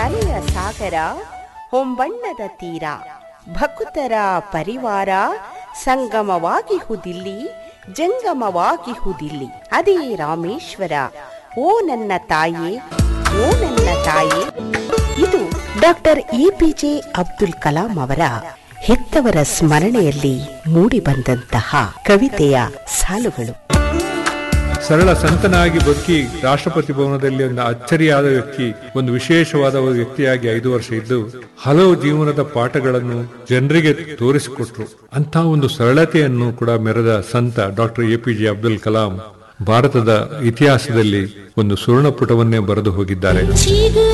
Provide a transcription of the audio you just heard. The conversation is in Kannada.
ಅಲೆಯ ಸಾಗರ ಹೊಂಬಣ್ಣದ ತೀರ ಭಕುತರ ಪರಿವಾರ ಸಂಗಮವಾಗಿಹುದಿಲ್ಲಿ ಜಂಗಮವಾಗಿಹುದಿಲ್ಲಿ ಅದೇ ರಾಮೇಶ್ವರ ಓ ನನ್ನ ತಾಯೇ ಓ ನನ್ನ ತಾಯೇ ಇದು ಡಾಕ್ಟರ್ ಎಪಿಜೆ ಅಬ್ದುಲ್ ಕಲಾಂ ಅವರ ಹೆತ್ತವರ ಸ್ಮರಣೆಯಲ್ಲಿ ಮೂಡಿಬಂದಂತಹ ಕವಿತೆಯ ಸಾಲುಗಳು ಸರಳ ಸಂತನಾಗಿ ಬದುಕಿ ರಾಷ್ಟ್ರಪತಿ ಭವನದಲ್ಲಿ ಒಂದು ಅಚ್ಚರಿಯಾದ ವ್ಯಕ್ತಿ ಒಂದು ವಿಶೇಷವಾದ ಒಂದು ವ್ಯಕ್ತಿಯಾಗಿ ಐದು ವರ್ಷ ಇದ್ದು ಹಲವು ಜೀವನದ ಪಾಠಗಳನ್ನು ಜನರಿಗೆ ತೋರಿಸಿಕೊಟ್ರು ಅಂತ ಒಂದು ಸರಳತೆಯನ್ನು ಕೂಡ ಮೆರೆದ ಸಂತ doctor A P J Abdul Kalam ಭಾರತದ ಇತಿಹಾಸದಲ್ಲಿ ಒಂದು ಸುವರ್ಣ ಪುಟವನ್ನೇ ಬರೆದು ಹೋಗಿದ್ದಾರೆ